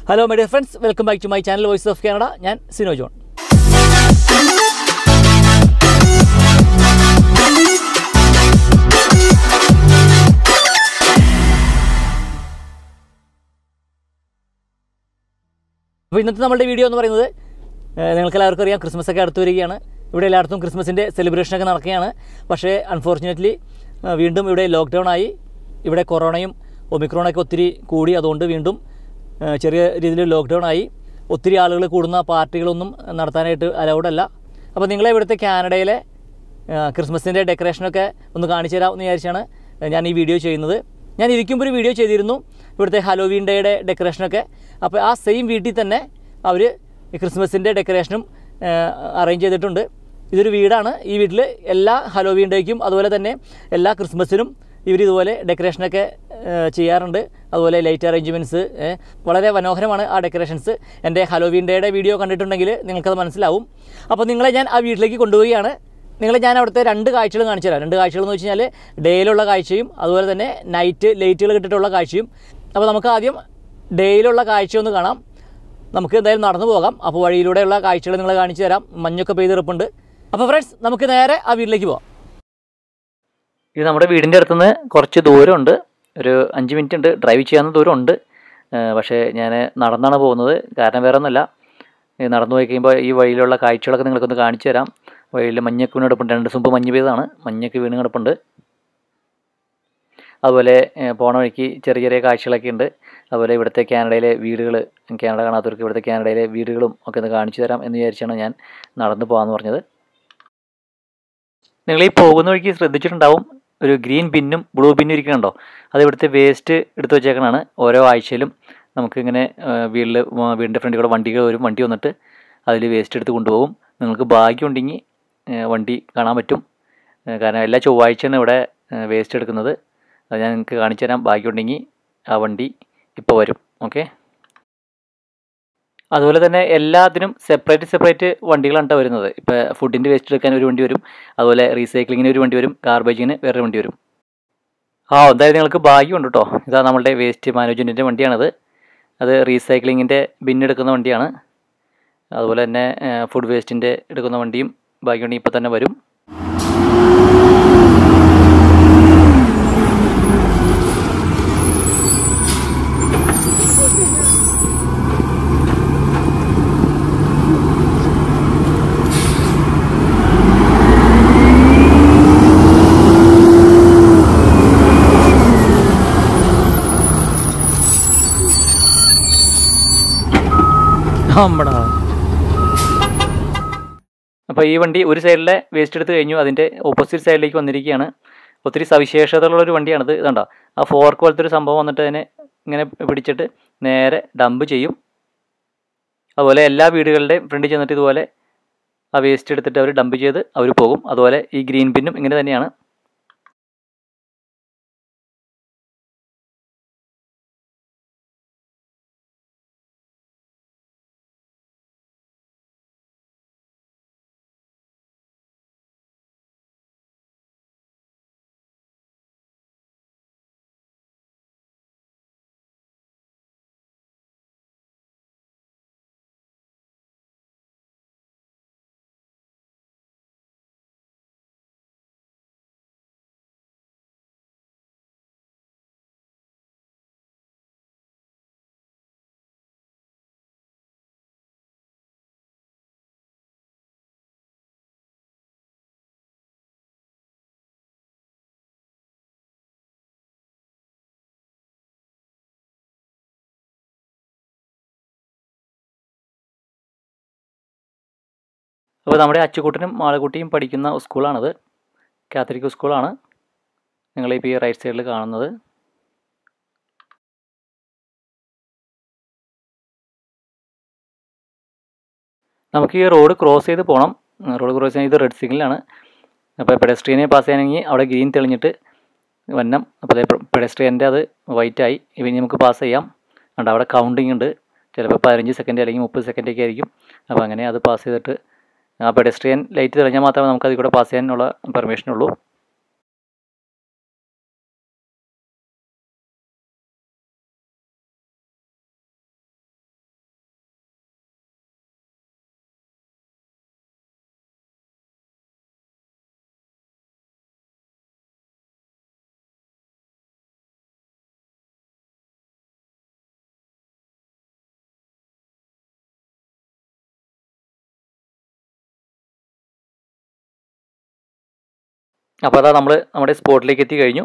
hello my dear friends welcome back to my channel voice of Canada ഞാൻ Sino John അപ്പോൾ ഇന്നത്തെ നമ്മുടെ video എന്ന് പറയുന്നത് ഏഹ്, നിങ്ങൾക്ക് എല്ലാവർക്കും അറിയാം ക്രിസ്മസ് ഒക്കെ അടുത്ത് വരികയാണ് ഇവിടെ എല്ലായിടത്തും ക്രിസ്മസിൻ്റെ സെലിബ്രേഷനൊക്കെ നടക്കുകയാണ് പക്ഷേ അൺഫോർച്ചുനേറ്റ്ലി വീണ്ടും ഇവിടെ ലോക്ക്ഡൗൺ ആയി ഇവിടെ കൊറോണയും ഒമിക്രോണൊക്കെ ഒത്തിരി കൂടി അതുകൊണ്ട് വീണ്ടും ഏഹ്, ചെറിയ രീതിയിൽ ലോക്ക്ഡൗൺ ആയി ഒത്തിരി ആളുകൾ കൂടുന്ന പാർട്ടികളൊന്നും നടത്താനായിട്ട് അലൗഡ് അല്ല അപ്പോൾ നിങ്ങളെ ഇവിടുത്തെ കാനഡയിലെ ക്രിസ്മസിൻ്റെ ഡെക്കറേഷനൊക്കെ ഒന്ന് കാണിച്ചു തരാമെന്ന് വിചാരിച്ചാണ് ഞാൻ ഈ വീഡിയോ ചെയ്യുന്നത് ഞാൻ ഇരിക്കുമ്പോൾ ഒരു വീഡിയോ ചെയ്തിരുന്നു ഇവിടുത്തെ ഹലോവീൻ ഡേയുടെ ഡെക്കറേഷനൊക്കെ അപ്പോൾ ആ സെയിം വീട്ടിൽ തന്നെ അവർ ക്രിസ്മസിൻ്റെ ഡെക്കറേഷനും അറേഞ്ച് ചെയ്തിട്ടുണ്ട് ഇതൊരു വീടാണ് ഈ വീട്ടിൽ എല്ലാ ഹലോവീൻ ഡേക്കും അതുപോലെ തന്നെ എല്ലാ ക്രിസ്മസിനും ഇവർ ഇതുപോലെ ഡെക്കറേഷനൊക്കെ ഏഹ്, ചെയ്യാറുണ്ട് അതുപോലെ ലൈറ്റ് അറേഞ്ച്മെൻറ്റ്സ് വളരെ മനോഹരമാണ് ആ ഡെക്കറേഷൻസ് എൻ്റെ ഹലോവീൻ ഡേയുടെ വീഡിയോ കണ്ടിട്ടുണ്ടെങ്കിൽ നിങ്ങൾക്കത് മനസ്സിലാവും അപ്പോൾ നിങ്ങളെ ഞാൻ ആ വീട്ടിലേക്ക് കൊണ്ടുപോവുകയാണ് നിങ്ങളെ ഞാൻ അവിടുത്തെ രണ്ട് കാഴ്ചകൾ കാണിച്ചു തരാം രണ്ട് കാഴ്ചകൾ എന്ന് വെച്ച് കഴിഞ്ഞാൽ ഡേയിലുള്ള കാഴ്ചയും അതുപോലെ തന്നെ നൈറ്റ് ലൈറ്റുകൾ കിട്ടിയിട്ടുള്ള കാഴ്ചയും അപ്പോൾ നമുക്ക് ആദ്യം ഡേയിലുള്ള കാഴ്ച ഒന്ന് കാണാം നമുക്ക് എന്തായാലും നടന്നു പോകാം അപ്പോൾ വഴിയിലൂടെയുള്ള കാഴ്ചകൾ നിങ്ങളെ കാണിച്ചു തരാം മഞ്ഞൊക്കെ പെയ്തിറപ്പുണ്ട് അപ്പോൾ ഫ്രണ്ട്സ് നമുക്ക് നേരെ ആ വീട്ടിലേക്ക് പോകാം ഇത് നമ്മുടെ വീടിൻ്റെ അടുത്തുനിന്ന് കുറച്ച് ദൂരമുണ്ട് ഒരു അഞ്ച് മിനിറ്റ് ഉണ്ട് ഡ്രൈവ് ചെയ്യാവുന്ന ദൂരമുണ്ട് ഏഹ് പക്ഷേ ഞാൻ നടന്നാണ് പോകുന്നത് കാരണം വേറെ ഒന്നുമല്ല ഈ നടന്നു പോയി കഴിയുമ്പോൾ ഈ വഴിയിലുള്ള കാഴ്ചകളൊക്കെ നിങ്ങൾക്കൊന്ന് കാണിച്ചു തരാം വഴിയിൽ മഞ്ഞൊക്കെ വീണ് കിടപ്പുണ്ട് രണ്ട് ദിവസം മുമ്പ് മഞ്ഞ് പെയ്തതാണ് മഞ്ഞൊക്കെ വീണ് കിടപ്പുണ്ട് അതുപോലെ ഏഹ് പോണ വഴിക്ക് ചെറിയ ചെറിയ കാഴ്ചകളൊക്കെ ഉണ്ട് അതുപോലെ ഇവിടുത്തെ കാനഡയിലെ വീടുകൾ കാനഡ കാണാത്തവർക്ക് ഇവിടുത്തെ കാനഡയിലെ വീടുകളും ഒക്കെ ഒന്ന് കാണിച്ചു തരാം എന്ന് വിചാരിച്ചാണ് ഞാൻ നടന്നു പോകാമെന്ന് പറഞ്ഞത് നിങ്ങൾ ഈ പോകുന്ന വഴിക്ക് ശ്രദ്ധിച്ചിട്ടുണ്ടാവും ഒരു ഗ്രീൻ ബിന്നും ബ്ലൂ ബിന്നും ഇരിക്കുന്നുണ്ടോ അത് ഇവിടുത്തെ വേസ്റ്റ് എടുത്ത് വെച്ചേക്കണാണ് ഓരോ ആഴ്ചയിലും നമുക്കിങ്ങനെ വീട്ടിൽ വീടിൻ്റെ ഫ്രണ്ടിൽ കൂടെ വണ്ടികൾ വരും വണ്ടി വന്നിട്ട് അതിൽ വേസ്റ്റ് എടുത്ത് കൊണ്ടുപോകും നിങ്ങൾക്ക് ഭാഗ്യമുണ്ടെങ്കിൽ ഏഹ് വണ്ടി കാണാൻ പറ്റും ഏഹ് കാരണം എല്ലാ ചൊവ്വാഴ്ചയാണ് ഇവിടെ വേസ്റ്റ് എടുക്കുന്നത് അത് ഞാൻ നിങ്ങൾക്ക് കാണിച്ചു തരാം ഭാഗ്യമുണ്ടെങ്കിൽ ആ വണ്ടി ഇപ്പോൾ വരും ഓക്കെ അതുപോലെ തന്നെ എല്ലാത്തിനും സെപ്പറേറ്റ് സെപ്പറേറ്റ് വണ്ടികളാണ് ട്ടോ വരുന്നത് ഇപ്പോൾ ഫുഡിൻ്റെ വേസ്റ്റ് എടുക്കാൻ ഒരു വണ്ടി വരും അതുപോലെ റീസൈക്ലിങ്ങിന് ഒരു വണ്ടി വരും ഗാർബേജിന് വേറൊരു വണ്ടി വരും ആ എന്തായാലും നിങ്ങൾക്ക് ഭാഗ്യമുണ്ട് കേട്ടോ ഇതാ നമ്മളുടെ വേസ്റ്റ് മാനേജ്മെൻറ്റിൻ്റെ വണ്ടിയാണത് അത് റീസൈക്ലിങ്ങിൻ്റെ ബിൻ എടുക്കുന്ന വണ്ടിയാണ് അതുപോലെ തന്നെ ഫുഡ് വേസ്റ്റിൻ്റെ എടുക്കുന്ന വണ്ടിയും ഭാഗ്യമുണ്ടെങ്കിൽ ഇപ്പോൾ തന്നെ വരും നമ്മുടെ അപ്പോൾ ഈ വണ്ടി ഒരു സൈഡിലെ വേസ്റ്റ് എടുത്ത് കഴിഞ്ഞു അതിൻ്റെ ഓപ്പോസിറ്റ് സൈഡിലേക്ക് വന്നിരിക്കുകയാണ് ഒത്തിരി സവിശേഷതകളുള്ള ഒരു വണ്ടിയാണിത് ഇതുണ്ടോ ആ ഫോർക്ക് പോലത്തെ ഒരു സംഭവം വന്നിട്ട് അതിനെ ഇങ്ങനെ പിടിച്ചിട്ട് നേരെ ഡംപ് ചെയ്യും അതുപോലെ എല്ലാ വീടുകളുടെയും ഫ്രണ്ടിൽ ചെന്നിട്ട് ഇതുപോലെ ആ വേസ്റ്റ് എടുത്തിട്ട് അവർ ഡംപ് ചെയ്ത് അവർ പോകും അതുപോലെ ഈ ഗ്രീൻ പിന്നും ഇങ്ങനെ തന്നെയാണ് അപ്പോൾ നമ്മുടെ അച്ചുകുട്ടനും മാളക്കുട്ടിയും പഠിക്കുന്ന സ്കൂളാണത് കാത്തലിക് സ്കൂളാണ് നിങ്ങളിപ്പോൾ ഈ റൈറ്റ് സൈഡിൽ കാണുന്നത് നമുക്ക് ഈ റോഡ് ക്രോസ് ചെയ്ത് പോകണം റോഡ് ക്രോസ് ചെയ്യാൻ ഇത് റെഡ് സിഗ്നലാണ് അപ്പോൾ പെഡസ്ട്രീനെ പാസ് ചെയ്യണമെങ്കിൽ അവിടെ ഗ്രീൻ തെളിഞ്ഞിട്ട് വന്നം അപ്പോൾ പെഡസ്ട്രിയൻ്റെ അത് വൈറ്റ് ആയി ഇനി നമുക്ക് പാസ് ചെയ്യാം അതുകൊണ്ട് അവിടെ കൗണ്ടിങ് ഉണ്ട് ചിലപ്പോൾ പതിനഞ്ച് സെക്കൻഡ് അല്ലെങ്കിൽ മുപ്പത് സെക്കൻഡ് ഒക്കെ ആയിരിക്കും അപ്പോൾ അങ്ങനെ അത് പാസ് ചെയ്തിട്ട് ആ പെഡസ്ട്രിയൻ ലൈറ്റ് തെളിഞ്ഞാൽ മാത്രമേ നമുക്ക് അതിൽ കൂടെ പാസ് ചെയ്യാനുള്ള പെർമിഷൻ ഉള്ളൂ അപ്പോൾ അതാ നമ്മൾ നമ്മുടെ സ്പോട്ടിലേക്ക് എത്തി കഴിഞ്ഞു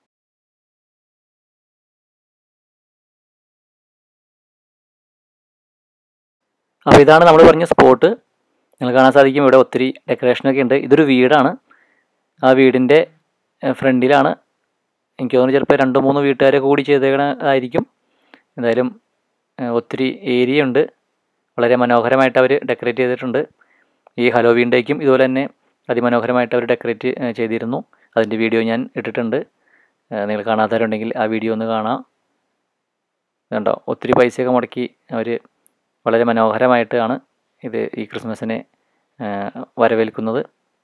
അപ്പോൾ ഇതാണ് നമ്മൾ പറഞ്ഞ സ്പോട്ട് നിങ്ങൾ കാണാൻ സാധിക്കും ഇവിടെ ഒത്തിരി ഡെക്കറേഷനൊക്കെ ഉണ്ട് ഇതൊരു വീടാണ് ആ വീടിൻ്റെ ഫ്രണ്ടിലാണ് എനിക്ക് തോന്നുന്നു ചിലപ്പോൾ രണ്ട് മൂന്ന് വീട്ടുകാരെ കൂടി ചെയ്തേക്കണതായിരിക്കും എന്തായാലും ഏഹ്, ഒത്തിരി ഏരിയ ഉണ്ട് വളരെ മനോഹരമായിട്ട് അവർ ഡെക്കറേറ്റ് ചെയ്തിട്ടുണ്ട് ഈ ഹലോവീൻ ഡേക്കും ഇതുപോലെ തന്നെ അതിമനോഹരമായിട്ട് അവർ ഡെക്കറേറ്റ് ഏഹ്, ചെയ്തിരുന്നു അതിൻ്റെ വീഡിയോ ഞാൻ ഇട്ടിട്ടുണ്ട് ഏഹ്, നിങ്ങൾ കാണാത്തവരുണ്ടെങ്കിൽ ആ വീഡിയോ ഒന്ന് കാണാം കണ്ടോ ഒത്തിരി പൈസയൊക്കെ മുടക്കി അവർ വളരെ മനോഹരമായിട്ടാണ് ഇത് ഈ ക്രിസ്മസിനെ ഏഹ്, വരവേൽക്കുന്നത്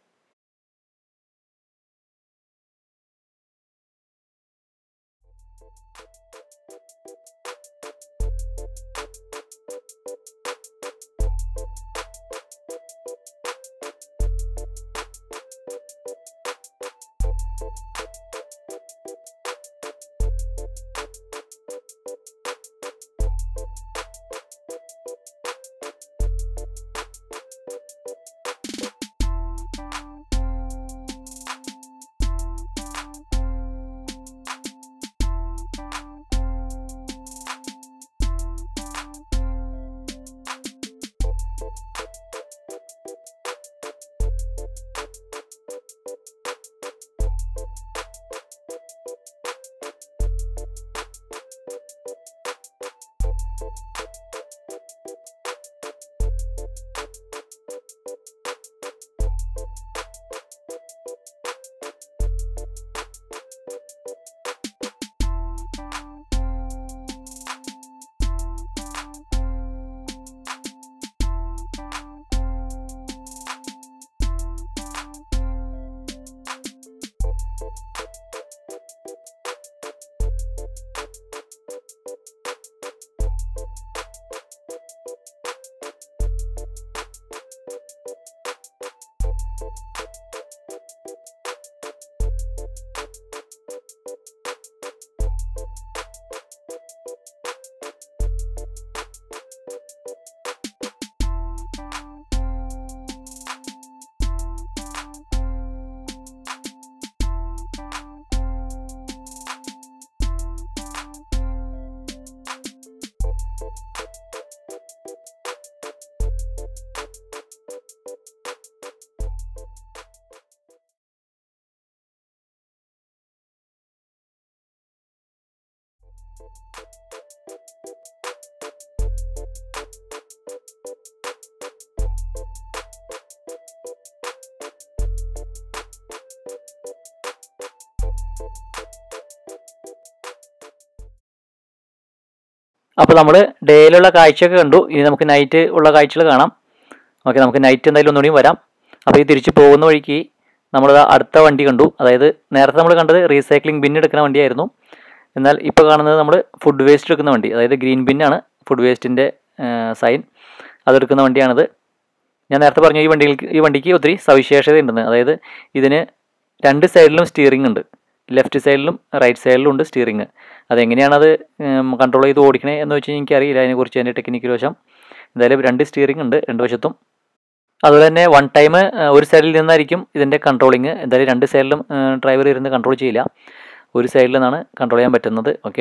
അപ്പോൾ നമ്മൾ ഡേയിലുള്ള കാഴ്ചയൊക്കെ കണ്ടു ഇനി നമുക്ക് നൈറ്റ് ഉള്ള കാഴ്ചകൾ കാണാം ഓക്കെ നമുക്ക് നൈറ്റ് എന്തായാലും ഒന്നുകൂടി വരാം അപ്പോൾ ഈ തിരിച്ച് പോകുന്ന വഴിക്ക് നമ്മൾ അടുത്ത വണ്ടി കണ്ടു അതായത് നേരത്തെ നമ്മൾ കണ്ടത് റീസൈക്ലിംഗ് ബിൻ എടുക്കുന്ന വണ്ടിയായിരുന്നു എന്നാൽ ഇപ്പോൾ കാണുന്നത് നമ്മൾ ഫുഡ് വേസ്റ്റ് എടുക്കുന്ന വണ്ടി അതായത് ഗ്രീൻ ബിന്നാണ് ഫുഡ് വേസ്റ്റിൻ്റെ സൈൻ അതെടുക്കുന്ന വണ്ടിയാണിത് ഞാൻ നേരത്തെ പറഞ്ഞു ഈ വണ്ടികൾക്ക് ഈ വണ്ടിക്ക് ഒത്തിരി സവിശേഷത ഉണ്ടെന്ന് അതായത് ഇതിന് രണ്ട് സൈഡിലും സ്റ്റിയറിംഗ് ഉണ്ട് ലെഫ്റ്റ് സൈഡിലും റൈറ്റ് സൈഡിലും ഉണ്ട് സ്റ്റിയറിംഗ് അതെങ്ങനെയാണത് കൺട്രോൾ ചെയ്ത് ഓടിക്കണേ എന്ന് വെച്ച് കഴിഞ്ഞാൽ എനിക്കറിയില്ല അതിനെക്കുറിച്ച് അതിൻ്റെ ടെക്നിക്കൽ വശം എന്തായാലും രണ്ട് സ്റ്റിയറിംഗ് ഉണ്ട് രണ്ട് വശത്തും അതുപോലെ തന്നെ വൺ ടൈം ഒരു സൈഡിൽ നിന്നായിരിക്കും ഇതിൻ്റെ കൺട്രോളിങ് എന്തായാലും രണ്ട് സൈഡിലും ഡ്രൈവർ ഇരുന്ന് കൺട്രോൾ ചെയ്യില്ല ഒരു സൈഡിൽ നിന്നാണ് കൺട്രോൾ ചെയ്യാൻ പറ്റുന്നത് ഓക്കെ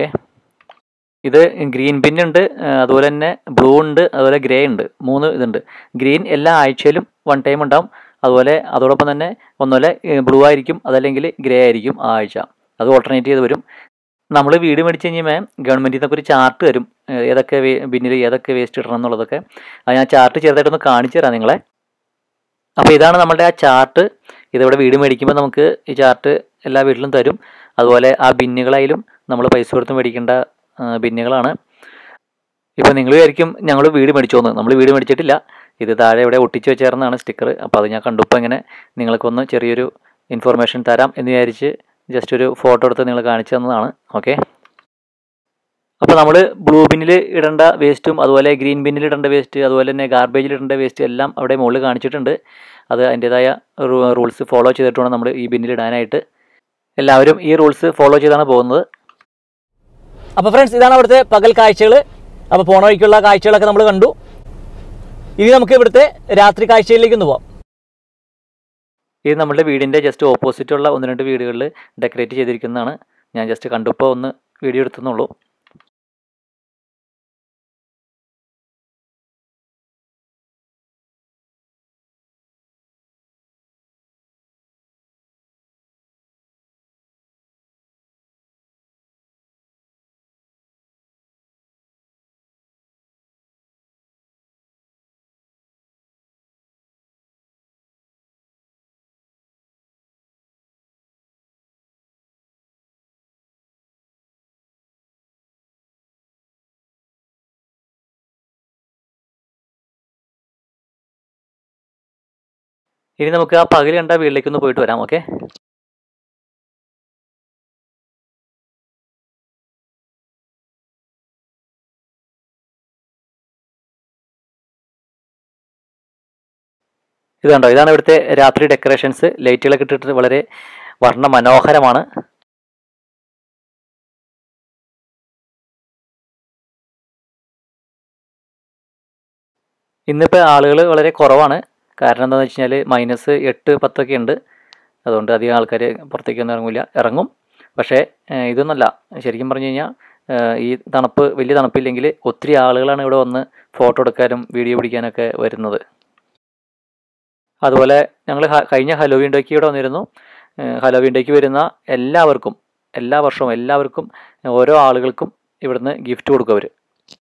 ഇത് ഗ്രീൻ പിൻ ഉണ്ട് അതുപോലെ തന്നെ ബ്ലൂ ഉണ്ട് അതുപോലെ ഗ്രേ ഉണ്ട് മൂന്ന് ഇതുണ്ട് ഗ്രീൻ എല്ലാ ആഴ്ചയിലും വൺ ടൈം ഉണ്ടാവും അതുപോലെ അതോടൊപ്പം തന്നെ ഒന്നുപോലെ ബ്ലൂ ആയിരിക്കും അതല്ലെങ്കിൽ ഗ്രേ ആയിരിക്കും ആ ആഴ്ച അത് ഓൾട്ടർനേറ്റ് ചെയ്ത് വരും നമ്മൾ വീട് മേടിച്ച് കഴിഞ്ഞാൽ ഗവൺമെൻറ്റിൽ നിന്നൊക്കെ ഒരു ചാർട്ട് തരും ഏതൊക്കെ ബിന്നിൽ ഏതൊക്കെ വേസ്റ്റ് ഇടണം എന്നുള്ളതൊക്കെ അത് ഞാൻ ചാർട്ട് ചെറുതായിട്ടൊന്ന് കാണിച്ചു തരാം നിങ്ങളെ അപ്പോൾ ഇതാണ് നമ്മുടെ ആ ചാർട്ട് ഇതിവിടെ വീട് മേടിക്കുമ്പോൾ നമുക്ക് ഈ ചാർട്ട് എല്ലാ വീട്ടിലും തരും അതുപോലെ ആ ബിന്നുകളായാലും നമ്മൾ പൈസ കൊടുത്ത് മേടിക്കേണ്ട ബിന്നുകളാണ് ഇപ്പോൾ നിങ്ങൾ വിചാരിക്കും ഞങ്ങൾ വീട് മേടിച്ചോന്ന് നമ്മൾ വീട് മേടിച്ചിട്ടില്ല ഇത് താഴെ ഇവിടെ ഒട്ടിച്ച് വെച്ചേർന്നതാണ് സ്റ്റിക്കർ അപ്പോൾ അത് ഞാൻ കണ്ടപ്പോൾ ഇങ്ങനെ നിങ്ങൾക്കൊന്ന് ചെറിയൊരു ഇൻഫർമേഷൻ തരാം എന്ന് വിചാരിച്ച് ജസ്റ്റ് ഒരു ഫോട്ടോ എടുത്ത് നിങ്ങൾ കാണിച്ചു തന്നതാണ് ഓക്കെ അപ്പോൾ നമ്മൾ ബ്ലൂ ബിന്നിൽ ഇടേണ്ട വേസ്റ്റും അതുപോലെ ഗ്രീൻ ബിന്നിൽ ഇടേണ്ട വേസ്റ്റ് അതുപോലെ തന്നെ ഗാർബേജിൽ ഇടേണ്ട വേസ്റ്റ് എല്ലാം അവിടെ മുകളിൽ കാണിച്ചിട്ടുണ്ട് അത് അതിൻ്റെതായ റൂൾസ് ഫോളോ ചെയ്തിട്ട് വേണം നമ്മൾ ഈ ബിന്നിൽ ഇടാനായിട്ട് എല്ലാവരും ഈ റൂൾസ് ഫോളോ ചെയ്താണ് പോകുന്നത് അപ്പോൾ ഫ്രണ്ട്സ് ഇതാണ് അവിടുത്തെ പകൽ കാഴ്ചകൾ അപ്പോൾ പോണ വഴിക്കുള്ള കാഴ്ചകളൊക്കെ നമ്മൾ കണ്ടു ഇനി നമുക്ക് ഇവിടുത്തെ രാത്രി കാഴ്ചയിലേക്ക് ഒന്ന് പോവാം ഇത് നമ്മുടെ വീടിൻ്റെ ജസ്റ്റ് ഓപ്പോസിറ്റുള്ള ഒന്ന് രണ്ട് വീടുകളിൽ ഡെക്കറേറ്റ് ചെയ്തിരിക്കുന്നതാണ് ഞാൻ ജസ്റ്റ് കണ്ടപ്പോൾ ഒന്ന് വീഡിയോ എടുത്തുന്നുള്ളൂ ഇനി നമുക്ക് ആ പകൽ കണ്ട വീട്ടിലേക്കൊന്ന് പോയിട്ട് വരാം ഓക്കെ ഇത് കണ്ടോ ഇതാണ് ഇവിടുത്തെ രാത്രി ഡെക്കറേഷൻസ് ലൈറ്റുകളൊക്കെ ഇട്ടിട്ട് വളരെ വർണ്ണ മനോഹരമാണ് ഇന്നിപ്പോൾ ആളുകൾ വളരെ കുറവാണ് കാരണം എന്താണെന്ന് വെച്ച് കഴിഞ്ഞാൽ മൈനസ് എട്ട് പത്തൊക്കെ ഉണ്ട് അതുകൊണ്ട് അധികം ആൾക്കാർ പുറത്തേക്കൊന്നും ഇറങ്ങില്ല ഇറങ്ങും പക്ഷേ ഏഹ്, ഇതൊന്നല്ല ശരിക്കും പറഞ്ഞു കഴിഞ്ഞാൽ ഏഹ്, ഈ തണുപ്പ് വലിയ തണുപ്പില്ലെങ്കിൽ ഒത്തിരി ആളുകളാണ് ഇവിടെ വന്ന് ഫോട്ടോ എടുക്കാനും വീഡിയോ പിടിക്കാനൊക്കെ വരുന്നത് അതുപോലെ ഞങ്ങൾ കഴിഞ്ഞ ഹലോവീൻ ഡേക്ക് ഇവിടെ വന്നിരുന്നു ഏഹ്, ഹലോവീൻ ഡേക്ക് വരുന്ന എല്ലാവർക്കും എല്ലാ വർഷവും എല്ലാവർക്കും ഓരോ ആളുകൾക്കും ഇവിടുന്ന് ഗിഫ്റ്റ് കൊടുക്കും അവർ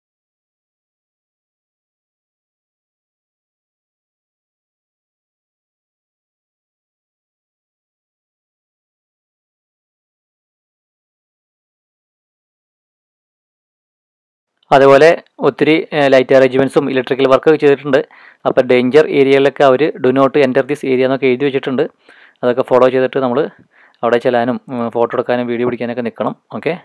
അതുപോലെ ഒത്തിരി ലൈറ്റ് അറേഞ്ച്മെൻറ്റ്സും ഇലക്ട്രിക്കൽ വർക്ക് ചെയ്തിട്ടുണ്ട് അപ്പോൾ ഡേഞ്ചർ ഏരിയകളിലൊക്കെ അവർ do not enter this area എന്നൊക്കെ എഴുതി വെച്ചിട്ടുണ്ട് അതൊക്കെ ഫോളോ ചെയ്തിട്ട് നമ്മൾ അവിടെ ചെല്ലാനും ഫോട്ടോ എടുക്കാനും വീഡിയോ പിടിക്കാനൊക്കെ നിൽക്കണം ഓക്കെ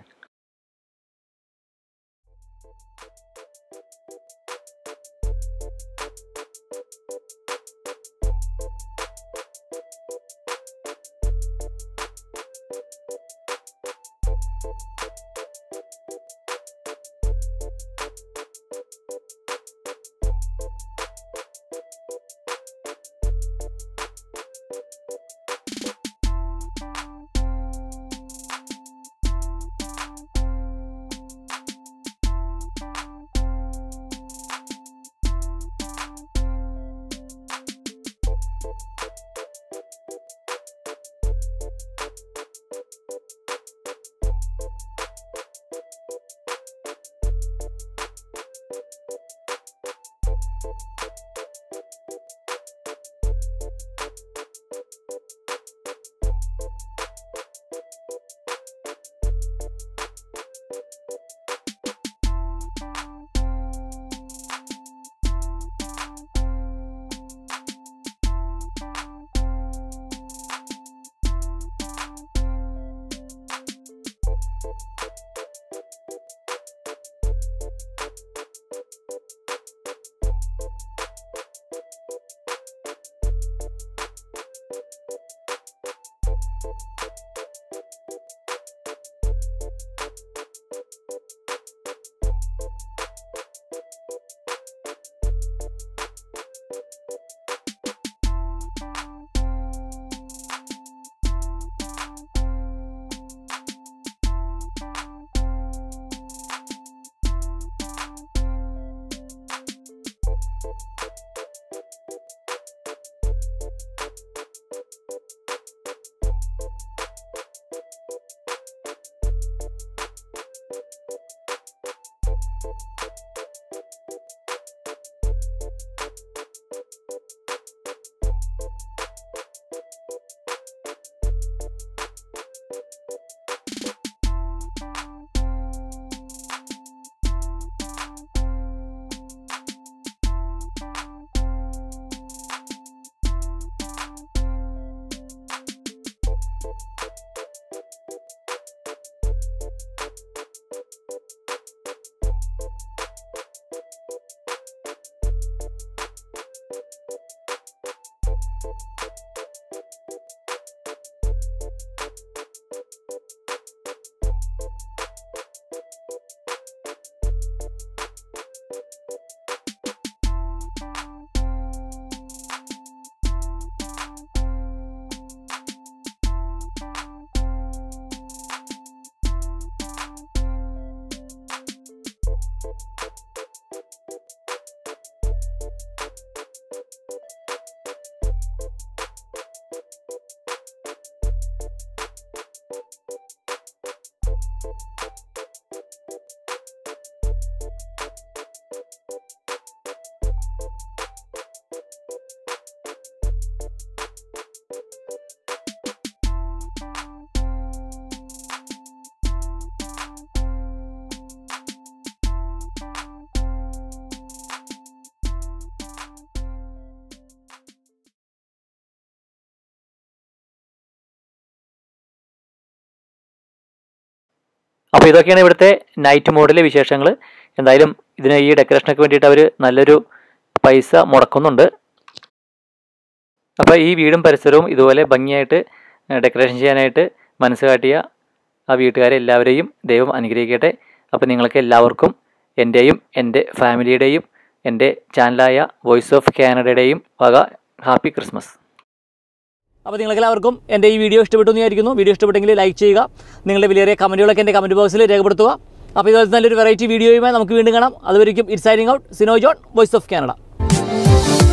അപ്പോൾ ഇതൊക്കെയാണ് ഇവിടുത്തെ നൈറ്റ് മോഡിലെ വിശേഷങ്ങൾ എന്തായാലും ഇതിന് ഈ ഡെക്കറേഷനൊക്കെ വേണ്ടിയിട്ട് അവർ നല്ലൊരു പൈസ മുടക്കുന്നുണ്ട് അപ്പോൾ ഈ വീടും പരിസരവും ഇതുപോലെ ഭംഗിയായിട്ട് ഡെക്കറേഷൻ ചെയ്യാനായിട്ട് മനസ്സ് കാട്ടിയ ആ വീട്ടുകാരെ എല്ലാവരെയും ദൈവം അനുഗ്രഹിക്കട്ടെ അപ്പോൾ നിങ്ങൾക്ക് എല്ലാവർക്കും എൻ്റെയും എൻ്റെ ഫാമിലിയുടെയും എൻ്റെ ചാനലായ വോയിസ് ഓഫ് കാനഡയുടെയും വക ഹാപ്പി ക്രിസ്മസ് അപ്പോൾ നിങ്ങൾക്കെല്ലാവർക്കും എൻ്റെ ഈ വീഡിയോ ഇഷ്ടപ്പെട്ടു എന്ന് വിചാരിക്കുന്നു വീഡിയോ ഇഷ്ടപ്പെട്ടെങ്കിൽ ലൈക്ക് ചെയ്യുക നിങ്ങളുടെ വിലയേറിയ കമൻറ്റുകളൊക്കെ എൻ്റെ കമൻറ്റ് ബോക്സിൽ രേഖപ്പെടുത്തുക അപ്പോൾ ഇതുപോലെ നല്ലൊരു വെറൈറ്റി വീഡിയോയുമായി നമുക്ക് വീണ്ടും കാണാം അതുവരെയും it signing out Sino John voice of Canada